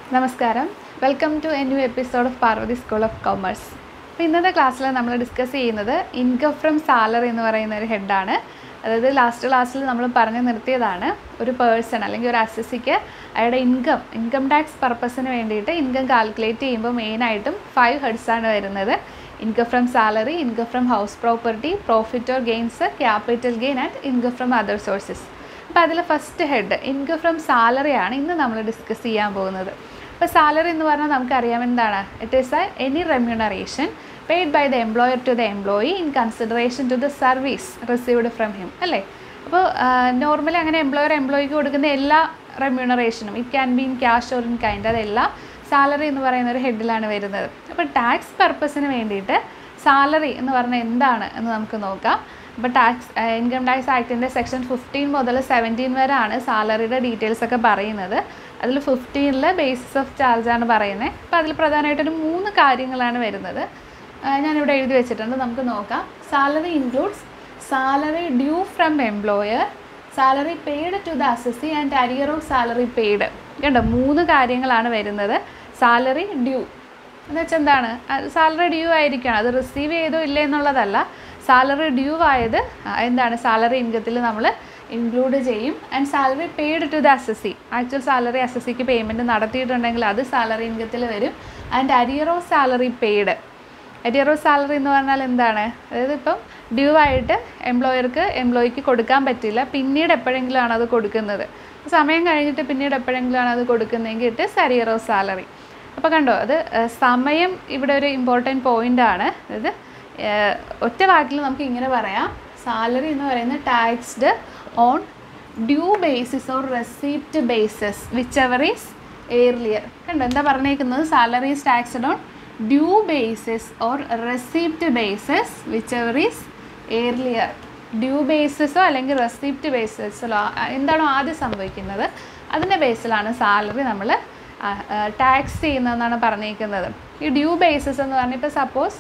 നമസ്കാരം welcome to a new episode of Parvathi school of commerce അപ്പോൾ ഇന്നത്തെ ക്ലാസ്സിൽ നമ്മൾ ഡിസ്കസ് ചെയ്യുന്നത് ഇൻകം ഫ്രം സാലറി എന്ന് പറയുന്ന ഒരു ഹെഡാണ് അതായത് ലാസ്റ്റ് ക്ലാസ്സിൽ നമ്മൾ പറഞ്ഞു നിർത്തിയതാണ് ഒരു പേഴ്സൺ അല്ലെങ്കിൽ ഒരു അസസിക്ക് അയാളുടെ ഇൻകം ഇൻകം ടാക്സ് പർപ്പസിന് വേണ്ടിയിട്ട് ഇൻകം കാൽക്കുലേറ്റ് ചെയ്യുമ്പോൾ മെയിനായിട്ടും ഫൈവ് ഹെഡ്സാണ് വരുന്നത് income from salary income from house property profit or gains capital gain and income from other sources അപ്പോൾ അതിൽ first head income from salary ആണ് ഇന്ന് നമ്മൾ ഡിസ്കസ് ചെയ്യാൻ പോകുന്നത് അപ്പോൾ സാലറി എന്ന് പറഞ്ഞാൽ നമുക്കറിയാം എന്താണ് it is a any remuneration paid by the employer to the employee in consideration to the service received from him അല്ലേ അപ്പോൾ നോർമലി അങ്ങനെ എംപ്ലോയർ എംപ്ലോയിക്ക് കൊടുക്കുന്ന എല്ലാ റെമ്യൂണറേഷനും it can be in cash or in kind അതെല്ലാം സാലറി എന്ന് പറയുന്ന ഒരു ഹെഡിലാണ് വരുന്നത് അപ്പോൾ ടാക്സ് പർപ്പസിന് വേണ്ടിയിട്ട് സാലറി എന്ന് പറഞ്ഞാൽ എന്താണ് എന്ന് നമുക്ക് നോക്കാം അപ്പോൾ ടാക്സ് ഇൻകം ടാക്സ് ആക്ടിൻ്റെ സെക്ഷൻ ഫിഫ്റ്റീൻ മുതൽ സെവൻറ്റീൻ വരെയാണ് സാലറിയുടെ ഡീറ്റെയിൽസ് ഒക്കെ പറയുന്നത് അതിൽ ഫിഫ്റ്റീനിൽ ബേസിസ് ഓഫ് ചാർജാണ് പറയുന്നത് അപ്പോൾ അതിൽ പ്രധാനമായിട്ടൊരു മൂന്ന് കാര്യങ്ങളാണ് വരുന്നത് ആ, ഞാനിവിടെ എഴുതി വെച്ചിട്ടുണ്ട് നമുക്ക് നോക്കാം salary includes salary due from employer salary paid to the assessee and arrear of salary paid കണ്ടോ മൂന്ന് കാര്യങ്ങളാണ് വരുന്നത് സാലറി ഡ്യൂ എന്ന് വെച്ചാൽ എന്താണ് സാലറി ഡ്യൂ ആയിരിക്കണം അത് റിസീവ് ചെയ്തോ ഇല്ലേ എന്നുള്ളതല്ല സാലറി ഡ്യൂ ആയത് ആ, എന്താണ് സാലറി ഇൻകത്തിൽ നമ്മൾ ഇൻക്ലൂഡ് ചെയ്യും and salary paid to the assessee actual salary അസസിക്ക് പേയ്മെൻറ്റ് നടത്തിയിട്ടുണ്ടെങ്കിൽ അത് സാലറി ഇൻകത്തിൽ വരും and arrear of salary paid arrear of salary എന്ന് പറഞ്ഞാൽ എന്താണ് അതായത് ഇപ്പം ഡ്യൂ ആയിട്ട് എംപ്ലോയർക്ക് എംപ്ലോയിക്ക് കൊടുക്കാൻ പറ്റില്ല പിന്നീട് എപ്പോഴെങ്കിലും ആണ് അത് കൊടുക്കുന്നത് സമയം കഴിഞ്ഞിട്ട് പിന്നീട് എപ്പോഴെങ്കിലും ആണ് അത് കൊടുക്കുന്നതെങ്കിൽ ഇട്ട് അരിയർ ഓഫ് സാലറി അപ്പോൾ കണ്ടോ അത് ഏഹ്, സമയം ഇവിടെ ഒരു ഇമ്പോർട്ടൻറ്റ് പോയിൻ്റ് ആണ് അതായത് ഏഹ്, ഒറ്റ വാക്കിൽ നമുക്ക് ഇങ്ങനെ പറയാം സാലറി എന്ന് പറയുന്നത് taxed on due basis or receipt basis whichever is earlier കണ്ടോ എന്താ പറഞ്ഞേക്കുന്നത് salary is taxed on due basis or receipt basis whichever is earlier due ബേസിസോ അല്ലെങ്കിൽ റെസിപ്റ്റ് ബേസിസോ എന്താണോ ആദ്യം സംഭവിക്കുന്നത് അതിൻ്റെ ബേസിലാണ് സാലറി നമ്മൾ ടാക്സ് ചെയ്യുന്നതെന്നാണ് പറഞ്ഞിരിക്കുന്നത് ഈ ഡ്യൂ ബേസിസ് എന്ന് പറഞ്ഞാൽ ഇപ്പോൾ സപ്പോസ്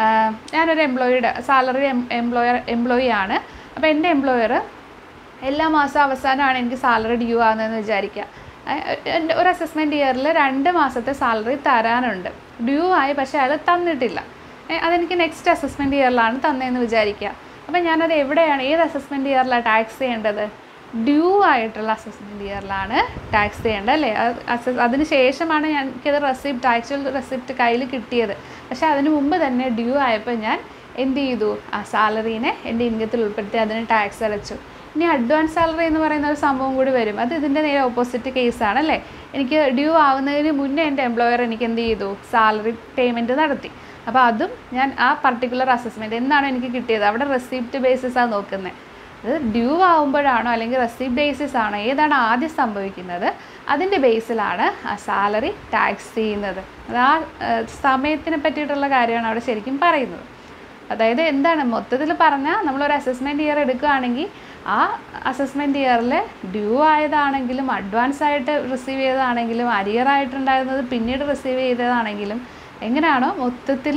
ഞാനൊരു എംപ്ലോയിയുടെ സാലറി എംപ്ലോയർ എംപ്ലോയി ആണ് അപ്പോൾ എൻ്റെ എംപ്ലോയർ എല്ലാ മാസം അവസാനമാണ് എനിക്ക് സാലറി ഡ്യൂ ആകുന്നതെന്ന് വിചാരിക്കുക ഏഹ് എൻ്റെ ഒരു അസസ്മെൻറ്റ് ഇയറിൽ രണ്ട് മാസത്തെ സാലറി തരാനുണ്ട് ഡ്യൂ ആയി പക്ഷേ അയാൾ തന്നിട്ടില്ല ഏഹ് അതെനിക്ക് നെക്സ്റ്റ് അസസ്മെൻറ്റ് ഇയറിലാണ് തന്നതെന്ന് വിചാരിക്കുക അപ്പം ഞാനത് എവിടെയാണ് ഏത് അസസ്മെൻറ്റ് ഇയറിലാണ് ടാക്സ് ചെയ്യേണ്ടത് ഡ്യൂ ആയിട്ടുള്ള അസസ്മെൻറ്റ് ഇയറിലാണ് ടാക്സ് ചെയ്യേണ്ടത് അല്ലേ അത് അസസ് അതിന് ശേഷമാണ് ഞാൻ എനിക്കത് റെസിപ്റ്റ് ആക്ച്വൽ റെസിപ്റ്റ് കയ്യിൽ കിട്ടിയത് പക്ഷേ അതിന് മുമ്പ് തന്നെ ഡ്യൂ ആയപ്പോൾ ഞാൻ എന്ത് ചെയ്തു ആ സാലറീനെ എൻ്റെ ഇൻകത്തിൽ ഉൾപ്പെടുത്തി അതിന് ടാക്സ് അടച്ചു ഇനി അഡ്വാൻസ് സാലറി എന്ന് പറയുന്ന ഒരു സംഭവം കൂടി വരും അത് ഇതിൻ്റെ നേരെ ഓപ്പോസിറ്റ് കേസാണ് അല്ലേ എനിക്ക് ഡ്യൂ ആവുന്നതിന് മുന്നേ എൻ്റെ എംപ്ലോയർ എനിക്ക് എന്ത് ചെയ്തു സാലറി പേയ്മെൻറ്റ് നടത്തി അപ്പോൾ അതും ഞാൻ ആ പർട്ടിക്കുലർ അസസ്മെൻറ്റ് എന്നാണ് എനിക്ക് കിട്ടിയത് അവിടെ റെസിപ്റ്റ് ബേസിസാണ് നോക്കുന്നത് അത് ഡ്യൂ ആവുമ്പോഴാണോ അല്ലെങ്കിൽ റെസിപ്റ്റ് ബേസിസ് ആണോ ഏതാണ് ആദ്യം സംഭവിക്കുന്നത് അതിൻ്റെ ബേസിലാണ് ആ സാലറി ടാക്സ് ചെയ്യുന്നത് അത് ആ ഏഹ്, സമയത്തിനെ പറ്റിയിട്ടുള്ള കാര്യമാണ് അവിടെ ശരിക്കും പറയുന്നത് അതായത് എന്താണ് മൊത്തത്തിൽ പറഞ്ഞാൽ നമ്മളൊരു അസസ്മെൻറ്റ് ഇയർ എടുക്കുകയാണെങ്കിൽ ആ അസസ്മെൻറ്റ് ഇയറിൽ ഡ്യൂ ആയതാണെങ്കിലും അഡ്വാൻസ് ആയിട്ട് റിസീവ് ചെയ്തതാണെങ്കിലും അരിയർ ആയിട്ടുണ്ടായിരുന്നത് പിന്നീട് റിസീവ് ചെയ്തതാണെങ്കിലും എങ്ങനെയാണോ മൊത്തത്തിൽ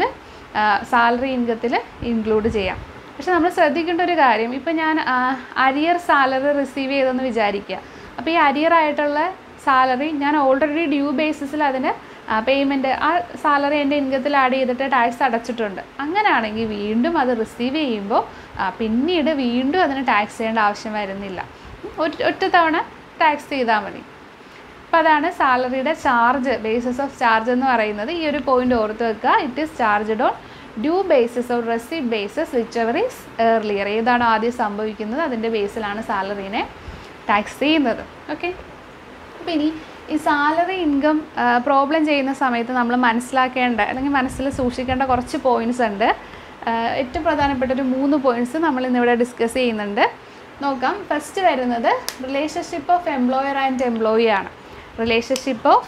സാലറി ഇൻകത്തിൽ ഇൻക്ലൂഡ് ചെയ്യാം പക്ഷെ നമ്മൾ ശ്രദ്ധിക്കേണ്ട ഒരു കാര്യം ഇപ്പം ഞാൻ അരിയർ സാലറി റിസീവ് ചെയ്തെന്ന് വിചാരിക്കുക അപ്പോൾ ഈ അരിയർ ആയിട്ടുള്ള സാലറി ഞാൻ ഓൾറെഡി ഡ്യൂ ബേസിസിൽ അതിന് പേയ്മെൻറ്റ് ആ സാലറി എൻ്റെ ഇൻകത്തിൽ ആഡ് ചെയ്തിട്ട് ടാക്സ് അടച്ചിട്ടുണ്ട് അങ്ങനെയാണെങ്കിൽ വീണ്ടും അത് റിസീവ് ചെയ്യുമ്പോൾ ആ, പിന്നീട് വീണ്ടും അതിന് ടാക്സ് ചെയ്യേണ്ട ആവശ്യം വരുന്നില്ല ഉം, ഒറ്റ ഒറ്റ തവണ ടാക്സ് ചെയ്താൽ മതി അപ്പോൾ അതാണ് സാലറിയുടെ ചാർജ് ബേസിസ് ഓഫ് ചാർജ് എന്ന് പറയുന്നത് ഈ ഒരു പോയിന്റ് ഓർത്ത് വെക്കുക it is charged on due basis or receipt basis whichever is earlier ഏതാണ് ആദ്യം സംഭവിക്കുന്നത് അതിൻ്റെ ബേസിലാണ് സാലറീനെ ടാക്സ് ചെയ്യുന്നത് ഓക്കെ അപ്പോൾ ഇനി ഈ സാലറി ഇൻകം പ്രോബ്ലം ചെയ്യുന്ന സമയത്ത് നമ്മൾ മനസ്സിലാക്കേണ്ട അല്ലെങ്കിൽ മനസ്സിൽ സൂക്ഷിക്കേണ്ട കുറച്ച് പോയിന്റ്സ് ഉണ്ട് ആ, ഏറ്റവും പ്രധാനപ്പെട്ട ഒരു മൂന്ന് പോയിന്റ്സ് നമ്മൾ ഇന്നിവിടെ ഡിസ്കസ് ചെയ്യുന്നുണ്ട് നോക്കാം ഫസ്റ്റ് വരുന്നത് relationship of employer and employee ആണ് relationship of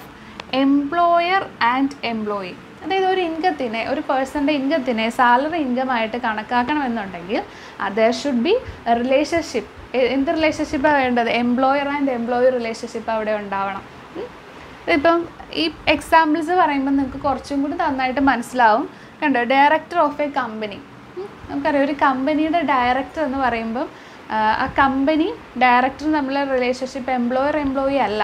employer and employee അതായത് ഒരു ഇൻകത്തിനെ ഒരു പേഴ്സൻ്റെ ഇൻകത്തിനെ സാലറി ഇൻകമായിട്ട് കണക്കാക്കണമെന്നുണ്ടെങ്കിൽ ദർ ഷുഡ് ബി റിലേഷൻഷിപ്പ് എന്ത് റിലേഷൻഷിപ്പാണ് വേണ്ടത് എംപ്ലോയർ ആൻഡ് എംപ്ലോയി റിലേഷൻഷിപ്പ് അവിടെ ഉണ്ടാവണം ഉം. ഇപ്പം ഈ എക്സാമ്പിൾസ് പറയുമ്പോൾ നിങ്ങൾക്ക് കുറച്ചും കൂടി നന്നായിട്ട് മനസ്സിലാവും കണ്ടോ ഡയറക്ടർ ഓഫ് എ കമ്പനി നമുക്കറിയാം ഒരു കമ്പനിയുടെ ഡയറക്ടർ എന്ന് പറയുമ്പം ആ, ആ കമ്പനി ഡയറക്ടർ തമ്മിലുള്ള റിലേഷൻഷിപ്പ് എംപ്ലോയർ എംപ്ലോയി അല്ല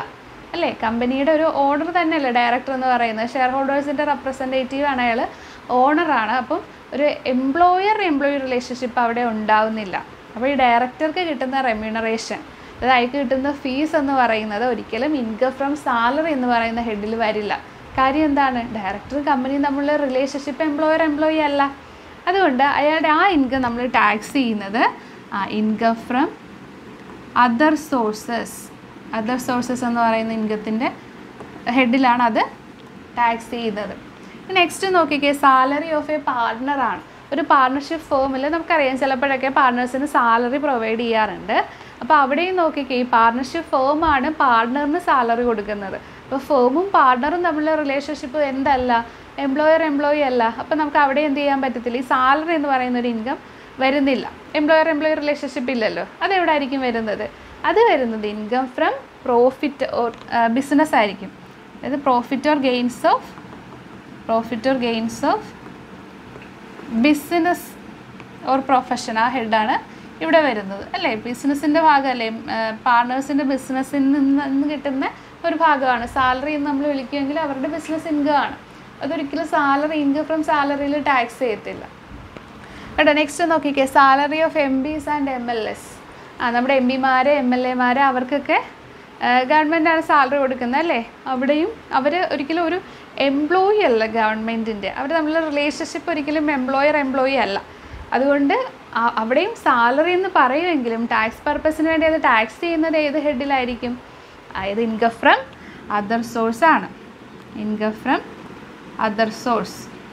അല്ലേ കമ്പനിയുടെ ഒരു ഓർഡർ തന്നെയല്ലേ ഡയറക്ടർ എന്ന് പറയുന്നത് ഷെയർ ഹോൾഡേഴ്സിൻ്റെ റെപ്രസെൻറ്റേറ്റീവ് ആണ് അയാൾ ഓണറാണ് അപ്പം ഒരു എംപ്ലോയർ എംപ്ലോയി റിലേഷൻഷിപ്പ് അവിടെ ഉണ്ടാവുന്നില്ല അപ്പോൾ ഈ ഡയറക്ടർക്ക് കിട്ടുന്ന റെമ്യൂണറേഷൻ അതായത് അയാൾക്ക് കിട്ടുന്ന ഫീസ് എന്ന് പറയുന്നത് ഒരിക്കലും ഇൻകം ഫ്രം സാലറി എന്ന് പറയുന്ന ഹെഡിൽ വരില്ല കാര്യം എന്താണ് ഡയറക്ടറും കമ്പനിയും തമ്മിലുള്ള റിലേഷൻഷിപ്പ് എംപ്ലോയർ എംപ്ലോയി അല്ല അതുകൊണ്ട് അയാളുടെ ആ ഇൻകം നമ്മൾ ടാക്സ് ചെയ്യുന്നത് income from other sources other sources എന്ന് പറയുന്ന ഇൻകത്തിൻ്റെ ഹെഡിലാണ് അത് ടാക്സ് ചെയ്യുന്നത് നെക്സ്റ്റ് നോക്കിക്കേ സാലറി ഓഫ് എ പാർട്ട്ണറാണ് ഒരു പാർട്ണർഷിപ്പ് ഫേമിൽ നമുക്കറിയാം ചിലപ്പോഴൊക്കെ പാർട്ട്നേഴ്സിന് സാലറി പ്രൊവൈഡ് ചെയ്യാറുണ്ട് അപ്പോൾ അവിടെയും നോക്കിക്കേ ഈ പാർട്ണർഷിപ്പ് ഫേമാണ് പാർട്ട്ണറിന് സാലറി കൊടുക്കുന്നത് അപ്പോൾ ഫേമും പാർട്ട്ണറും തമ്മിലുള്ള റിലേഷൻഷിപ്പ് എന്തല്ല എംപ്ലോയർ എംപ്ലോയി അല്ല അപ്പോൾ നമുക്ക് അവിടെ എന്ത് ചെയ്യാൻ പറ്റത്തില്ല ഈ സാലറി എന്ന് പറയുന്ന ഒരു ഇൻകം വരുന്നില്ല എംപ്ലോയർ എംപ്ലോയി റിലേഷൻഷിപ്പ് ഇല്ലല്ലോ അതെവിടെ ആയിരിക്കും വരുന്നത് അത് വരുന്നത് income from profit or business ആയിരിക്കും അതായത് profit or gains of profit or gains of business or profession ആ ഹെഡാണ് ഇവിടെ വരുന്നത് അല്ലേ ബിസിനസ്സിൻ്റെ ഭാഗമല്ലേ പാർട്ട്നേഴ്സിൻ്റെ ബിസിനസ്സിൽ നിന്ന് കിട്ടുന്ന ഒരു ഭാഗമാണ് സാലറി എന്ന് നമ്മൾ വിളിക്കുമെങ്കിൽ അവരുടെ ബിസിനസ് ഇൻകം ആണ് അതൊരിക്കലും സാലറി ഇൻകം ഫ്രം സാലറിയിൽ ടാക്സ് ചെയ്യത്തില്ല കേട്ടോ നെക്സ്റ്റ് നോക്കിക്കേ salary of M Ps and M L S ആ നമ്മുടെ എം പിമാർ എം എൽ എമാർ അവർക്കൊക്കെ ഗവൺമെൻറ്റാണ് സാലറി കൊടുക്കുന്നത് അല്ലേ അവിടെയും അവർ ഒരിക്കലും ഒരു എംപ്ലോയി അല്ല ഗവൺമെൻറ്റിൻ്റെ അവർ തമ്മിലുള്ള റിലേഷൻഷിപ്പ് ഒരിക്കലും എംപ്ലോയർ എംപ്ലോയി അല്ല അതുകൊണ്ട് ആ- അവിടെയും സാലറി എന്ന് പറയുമെങ്കിലും ടാക്സ് പർപ്പസിന് വേണ്ടി അത് ടാക്സ് ചെയ്യുന്നത് ഏത് ഹെഡിലായിരിക്കും അതായത് ഇൻകം ഫ്രം അതർ സോഴ്സ് ആണ് ഇൻകം ഫ്രം അതർ സോഴ്സ്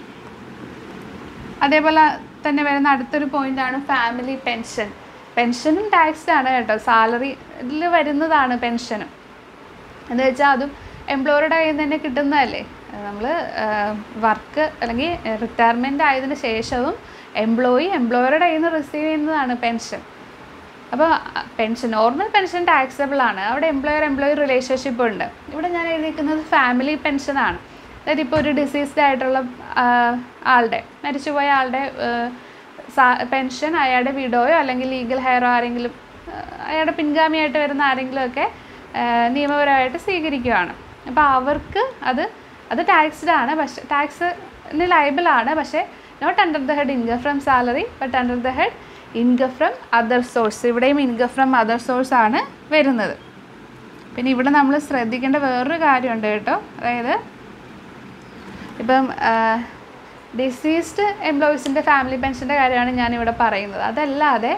അതേപോലെ തന്നെ വരുന്ന അടുത്തൊരു പോയിന്റാണ് ഫാമിലി പെൻഷൻ പെൻഷനും ടാക്സ്ഡ് ആണ് കേട്ടോ സാലറിയിൽ വരുന്നതാണ് പെൻഷനും എന്ന് വെച്ചാൽ അതും എംപ്ലോയറുടെ കയ്യിൽ നിന്ന് തന്നെ കിട്ടുന്നതല്ലേ നമ്മൾ വർക്ക് അല്ലെങ്കിൽ റിട്ടയർമെൻ്റ് ആയതിനു ശേഷവും എംപ്ലോയി എംപ്ലോയറുടെ കയ്യിൽ നിന്ന് റിസീവ് ചെയ്യുന്നതാണ് പെൻഷൻ അപ്പോൾ പെൻഷൻ നോർമൽ പെൻഷൻ ടാക്സബിൾ ആണ് അവിടെ എംപ്ലോയർ എംപ്ലോയി റിലേഷൻഷിപ്പ് ഉണ്ട് ഇവിടെ ഞാൻ എഴുതിയിരിക്കുന്നത് ഫാമിലി പെൻഷനാണ് അതായത് ഇപ്പോൾ ഒരു ഡിസീസ്ഡ് ആയിട്ടുള്ള ആ, ആളുടെ മരിച്ചുപോയ ആളുടെ പെൻഷൻ അയാളുടെ വിഡോയോ അല്ലെങ്കിൽ ലീഗൽ ഹെയറോ ആരെങ്കിലും ആ, അയാളുടെ പിൻഗാമിയായിട്ട് വരുന്ന ആരെങ്കിലുമൊക്കെ ആ, നിയമപരമായിട്ട് സ്വീകരിക്കുകയാണ് അപ്പോൾ അവർക്ക് അത് അത് ടാക്സ്ഡ് ആണ് പക്ഷേ ടാക്സിന് ലൈബിൾ ആണ് പക്ഷേ not under the head income from salary but under the head income from other source ഇവിടെയും ഇൻകം ഫ്രം അതർ സോഴ്സ് ആണ് വരുന്നത് പിന്നെ ഇവിടെ നമ്മൾ ശ്രദ്ധിക്കേണ്ട വേറൊരു കാര്യമുണ്ട് കേട്ടോ അതായത് ഇപ്പം ഡിസീസ്ഡ് എംപ്ലോയീസിൻ്റെ ഫാമിലി പെൻഷൻ്റെ കാര്യമാണ് ഞാനിവിടെ പറയുന്നത് അതല്ലാതെ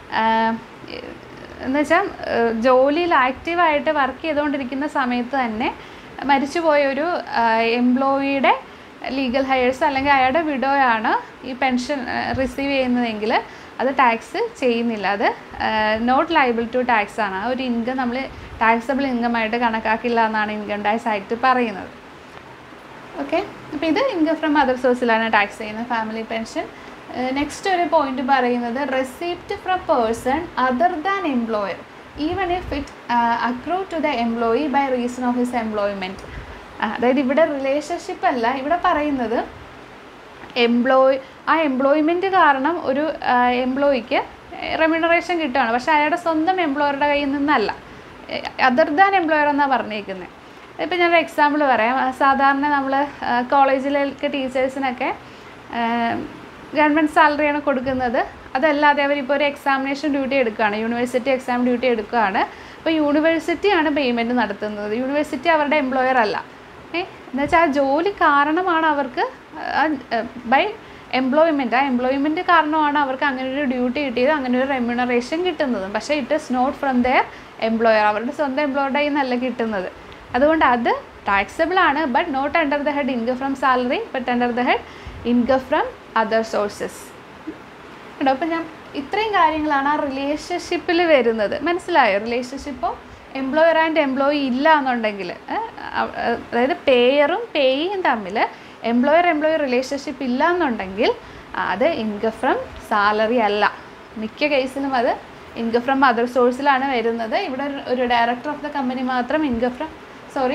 എന്ന് വെച്ചാൽ ജോലിയിൽ ആക്റ്റീവായിട്ട് വർക്ക് ചെയ്തുകൊണ്ടിരിക്കുന്ന സമയത്ത് തന്നെ മരിച്ചുപോയ ഒരു എംപ്ലോയിയുടെ ലീഗൽ ഹയേഴ്സ് അല്ലെങ്കിൽ അയാളുടെ വിഡോയാണ് ഈ പെൻഷൻ റിസീവ് ചെയ്യുന്നതെങ്കിൽ അത് ടാക്സ് ചെയ്യുന്നില്ല അത് നോട്ട് ലൈബിൾ ടു ടാക്സ് ആണ് ആ ഒരു ഇൻകം നമ്മൾ ടാക്സബിൾ ഇൻകം ആയിട്ട് കണക്കാക്കില്ല എന്നാണ് ഇൻകം ടാക്സ് ആക്ട് പറയുന്നത് ഓക്കെ അപ്പോൾ ഇത് ഇൻകം ഫ്രം അതർ സോഴ്സിലാണ് ടാക്സ് ചെയ്യുന്നത് ഫാമിലി പെൻഷൻ നെക്സ്റ്റ് ഒരു പോയിന്റ് പറയുന്നത് receipt from person other than employer even if it accrue to the employee by reason of his employment അതായത് ഇവിടെ റിലേഷൻഷിപ്പ് അല്ല ഇവിടെ പറയുന്നത് എംപ്ലോയ് ആ എംപ്ലോയ്മെൻറ്റ് കാരണം ഒരു എംപ്ലോയിക്ക് റെമ്യൂണറേഷൻ കിട്ടുകയാണ് പക്ഷേ അയാളുടെ സ്വന്തം എംപ്ലോയറുടെ കയ്യിൽ നിന്നല്ല അതർ ദാൻ എംപ്ലോയർ എന്നാണ് പറഞ്ഞേക്കുന്നത് ഇപ്പം ഞാനൊരു എക്സാമ്പിൾ പറയാം ആ, സാധാരണ നമ്മൾ കോളേജിലേക്ക് ടീച്ചേഴ്സിനൊക്കെ ഗവൺമെൻറ് സാലറിയാണ് കൊടുക്കുന്നത് അതല്ലാതെ അവരിപ്പോൾ ഒരു എക്സാമിനേഷൻ ഡ്യൂട്ടി എടുക്കുകയാണ് യൂണിവേഴ്സിറ്റി എക്സാം ഡ്യൂട്ടി എടുക്കുകയാണ് അപ്പോൾ യൂണിവേഴ്സിറ്റിയാണ് പേയ്മെൻറ്റ് നടത്തുന്നത് യൂണിവേഴ്സിറ്റി അവരുടെ എംപ്ലോയർ അല്ല ഏ എന്നുവെച്ചാൽ ആ ജോലി കാരണമാണ് അവർക്ക് ബൈ എംപ്ലോയ്മെൻറ്റ് ആ എംപ്ലോയ്മെൻറ്റ് കാരണമാണ് അവർക്ക് അങ്ങനെ ഒരു ഡ്യൂട്ടി കിട്ടിയത് അങ്ങനെ ഒരു റെമ്യൂണറേഷൻ കിട്ടുന്നതും പക്ഷേ it is not from their employer അവരുടെ സ്വന്തം എംപ്ലോയറുടെ കയ്യിൽ നിന്നല്ല കിട്ടുന്നത് അതുകൊണ്ട് അത് ടാക്സബിൾ ആണ് but not under the head income from salary but under the head income from other sources കേട്ടോ അപ്പം ഞാൻ ഇത്രയും കാര്യങ്ങളാണ് ആ റിലേഷൻഷിപ്പിൽ വരുന്നത് മനസ്സിലായോ റിലേഷൻഷിപ്പോ എംപ്ലോയർ ആൻഡ് എംപ്ലോയി ഇല്ല എന്നുണ്ടെങ്കിൽ അതായത് പേയറും പേയും തമ്മിൽ എംപ്ലോയർ എംപ്ലോയി റിലേഷൻഷിപ്പ് ഇല്ല എന്നുണ്ടെങ്കിൽ അത് ഇൻകം ഫ്രം സാലറി അല്ല മിക്ക കേസിലും അത് ഇൻകം ഫ്രം അതർ സോഴ്സിലാണ് വരുന്നത് ഇവിടെ ഒരു- ഒരു ഡയറക്ടർ ഓഫ് ദ കമ്പനി മാത്രം income from sorry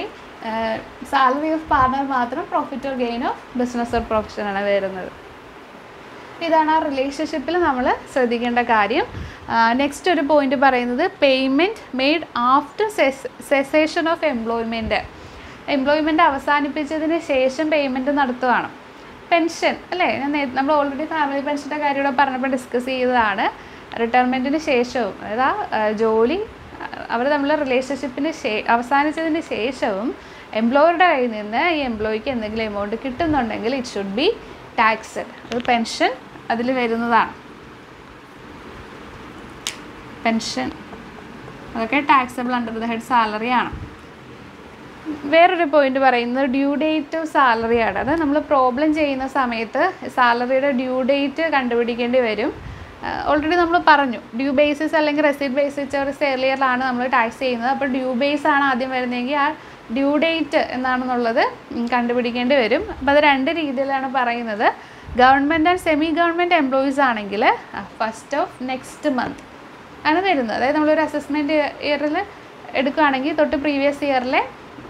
salary of partner മാത്രം profit or gain of business or പ്രൊഫഷനാണ് വരുന്നത് ഇതാണ് ആ റിലേഷൻഷിപ്പിൽ നമ്മൾ ശ്രദ്ധിക്കേണ്ട കാര്യം നെക്സ്റ്റ് ഒരു പോയിന്റ് പറയുന്നത് payment made after cessation of employment employment അവസാനിപ്പിച്ചതിന് ശേഷം പേയ്മെൻറ്റ് നടത്തുകയാണ് പെൻഷൻ അല്ലേ ഞാൻ നേ- നമ്മൾ ഓൾറെഡി ഫാമിലി പെൻഷൻ്റെ കാര്യം ഇവിടെ പറഞ്ഞപ്പോൾ ഡിസ്കസ് ചെയ്തതാണ് റിട്ടയർമെൻറ്റിന് ശേഷവും അതായത് ആ ആ, ജോലി അവർ തമ്മിലുള്ള റിലേഷൻഷിപ്പിന് ശേ അവസാനിച്ചതിന് ശേഷവും എംപ്ലോയറുടെ കയ്യിൽ നിന്ന് ഈ എംപ്ലോയിക്ക് എന്തെങ്കിലും എമൗണ്ട് കിട്ടുന്നുണ്ടെങ്കിൽ ഇറ്റ് ഷുഡ് ബി ടാക്സഡ് അത് പെൻഷൻ അതിൽ വരുന്നതാണ് പെൻഷൻ അതൊക്കെ ടാക്സബിൾ അണ്ടർ ദ ഹെഡ് സാലറിയാണ് വേറൊരു പോയിന്റ് പറയുന്നത് ഡ്യൂ ഡേറ്റ് സാലറിയാണ് അത് നമ്മൾ പ്രോബ്ലം ചെയ്യുന്ന സമയത്ത് സാലറിയുടെ ഡ്യൂ ഡേറ്റ് കണ്ടുപിടിക്കേണ്ടി വരും ഓൾറെഡി നമ്മൾ പറഞ്ഞു ഡ്യൂ ബേസിസ് അല്ലെങ്കിൽ റെസിറ്റ് ബേസിസ് ഒരു സെർലിയറിലാണ് നമ്മൾ ടാക്സ് ചെയ്യുന്നത് അപ്പോൾ ഡ്യൂ ബേസ് ആണ് ആദ്യം വരുന്നതെങ്കിൽ ആ ഡ്യൂ ഡേറ്റ് എന്നാണെന്നുള്ളത് ഉം, കണ്ടുപിടിക്കേണ്ടി വരും അപ്പോൾ അത് രണ്ട് രീതിയിലാണ് പറയുന്നത് government and semi government employees ആണെങ്കിൽ ഫസ്റ്റ് ഓഫ് നെക്സ്റ്റ് മന്ത് ആണ് വരുന്നത് അതായത് നമ്മളൊരു അസസ്മെൻറ്റ് ഇയറിൽ എടുക്കുകയാണെങ്കിൽ തൊട്ട് പ്രീവിയസ് ഇയറിലെ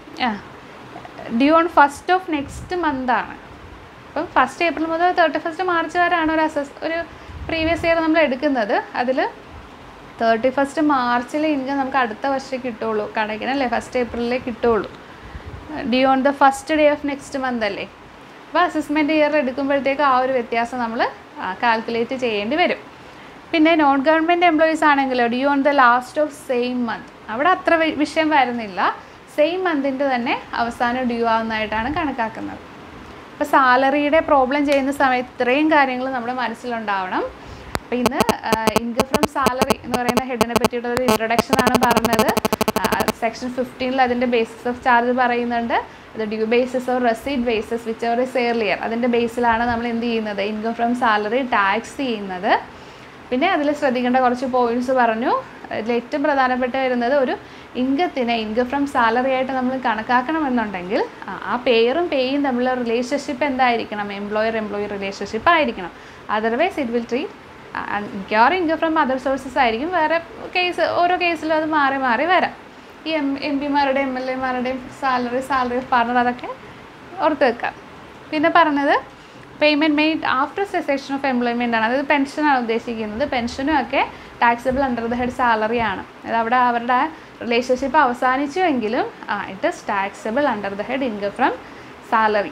due on first of next month ആണ് അപ്പം ഫസ്റ്റ് ഏപ്രിൽ മുതൽ തേർട്ടി ഫസ്റ്റ് മാർച്ച് വരെയാണ് ഒരു അസസ് ഒരു പ്രീവിയസ് ഇയർ നമ്മൾ എടുക്കുന്നത് അതിൽ തേർട്ടി ഫസ്റ്റ് മാർച്ചിൽ ഇൻകം നമുക്ക് അടുത്ത വർഷം കിട്ടുള്ളൂ കണക്കിന് അല്ലേ ഫസ്റ്റ് ഏപ്രിലിലേ കിട്ടുള്ളൂ due on the first day of next month അല്ലേ അപ്പോൾ അസസ്മെൻറ്റ് ഇയർ എടുക്കുമ്പോഴത്തേക്ക് ആ ഒരു വ്യത്യാസം നമ്മൾ കാൽക്കുലേറ്റ് ചെയ്യേണ്ടി വരും പിന്നെ നോൺ ഗവൺമെൻറ് എംപ്ലോയീസ് ആണെങ്കിലോ due on the last of same month അവിടെ അത്ര വി- വിഷയം വരുന്നില്ല സെയിം മന്തിൻ്റെ തന്നെ അവസാനം ഡ്യൂ ആവുന്നതായിട്ടാണ് കണക്കാക്കുന്നത് അപ്പോൾ സാലറിയുടെ പ്രോബ്ലം ചെയ്യുന്ന സമയത്ത് ഇത്രയും കാര്യങ്ങൾ നമ്മുടെ മനസ്സിലുണ്ടാവണം അപ്പോൾ ഇന്ന് ഇൻകം ഫ്രം സാലറി എന്ന് പറയുന്ന ഹെഡിനെ പറ്റിയിട്ടുള്ള ഒരു ഇൻട്രൊഡക്ഷൻ ആണ് പറഞ്ഞത് സെക്ഷൻ ഫിഫ്റ്റീനിൽ അതിൻ്റെ ബേസിസ് ഓഫ് ചാർജ് പറയുന്നുണ്ട് അത് due basis or receipt basis which or is earlier അതിൻ്റെ ബേസിലാണ് നമ്മൾ എന്ത് ചെയ്യുന്നത് ഇൻകം ഫ്രം സാലറി ടാക്സ് ചെയ്യുന്നത് പിന്നെ അതിൽ ശ്രദ്ധിക്കേണ്ട കുറച്ച് പോയിന്റ്സ് പറഞ്ഞു അതിൽ ഏറ്റവും പ്രധാനപ്പെട്ട വരുന്നത് ഒരു ഇൻകത്തിനെ ഇൻകം ഫ്രം സാലറി ആയിട്ട് നമ്മൾ കണക്കാക്കണമെന്നുണ്ടെങ്കിൽ ആ- ആ പേരും പേയും തമ്മിലുള്ള റിലേഷൻഷിപ്പ് എന്തായിരിക്കണം എംപ്ലോയർ എംപ്ലോയി റിലേഷൻഷിപ്പ് ആയിരിക്കണം അതർവൈസ് ഇറ്റ് വിൽ ട്രീറ്റ് മിക്കവാറും ഇൻകം ഫ്രം അതർ സോഴ്സസ് ആയിരിക്കും വേറെ കേസ് ഓരോ കേസിലും അത് മാറി മാറി വരാം ഈ എം എം പിമാരുടെയും എം എൽ എമാരുടെയും സാലറി സാലറി ഓഫ് പാർട്ണർ അതൊക്കെ ഓർത്ത് വെക്കാം പിന്നെ പറഞ്ഞത് payment made after cessation of employment ആണ് അതായത് പെൻഷനാണ് ഉദ്ദേശിക്കുന്നത് പെൻഷനും ഒക്കെ taxable under the head salary ആണ് അതായത് അവിടെ അവരുടെ റിലേഷൻഷിപ്പ് അവസാനിച്ചുവെങ്കിലും it is taxable under the head income from salary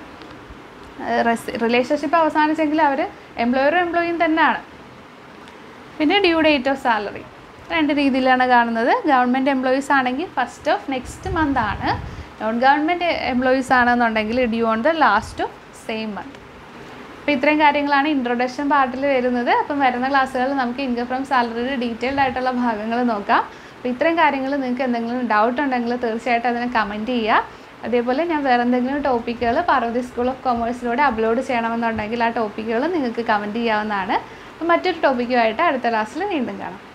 relationship അവസാനിച്ചെങ്കിൽ അവർ എംപ്ലോയറും എംപ്ലോയിയും തന്നെയാണ് പിന്നെ ഡ്യൂ ഡേറ്റ് ഓഫ് സാലറി രണ്ട് രീതിയിലാണ് കാണുന്നത് ഗവൺമെൻറ് എംപ്ലോയീസ് ആണെങ്കിൽ ഫസ്റ്റ് ഓഫ് നെക്സ്റ്റ് മന്ത് ആണ് നോൺ ഗവൺമെൻറ് എംപ്ലോയീസ് ആണെന്നുണ്ടെങ്കിൽ due on the last of same month അപ്പോൾ ഇത്രയും കാര്യങ്ങളാണ് ഇൻട്രൊഡക്ഷൻ പാർട്ടിൽ വരുന്നത് അപ്പം വരുന്ന ക്ലാസ്സുകളിൽ നമുക്ക് ഇൻകം ഫ്രം സാലറിയുടെ ഡീറ്റെയിൽഡ് ആയിട്ടുള്ള ഭാഗങ്ങൾ നോക്കാം അപ്പോൾ ഇത്രയും കാര്യങ്ങൾ നിങ്ങൾക്ക് എന്തെങ്കിലും ഡൗട്ട് ഉണ്ടെങ്കിൽ തീർച്ചയായിട്ടും അതിനെ കമൻറ്റ് ചെയ്യുക അതേപോലെ ഞാൻ വേറെ എന്തെങ്കിലും ടോപ്പിക്കുകൾ പാർവതി സ്കൂൾ ഓഫ് കൊമേഴ്സിലൂടെ അപ്ലോഡ് ചെയ്യണമെന്നുണ്ടെങ്കിൽ ആ ടോപ്പിക്കുകൾ നിങ്ങൾക്ക് കമൻറ്റ് ചെയ്യാവുന്നതാണ് അപ്പോൾ മറ്റൊരു ടോപ്പിക്കുമായിട്ട് അടുത്ത ക്ലാസ്സിൽ വീണ്ടും കാണാം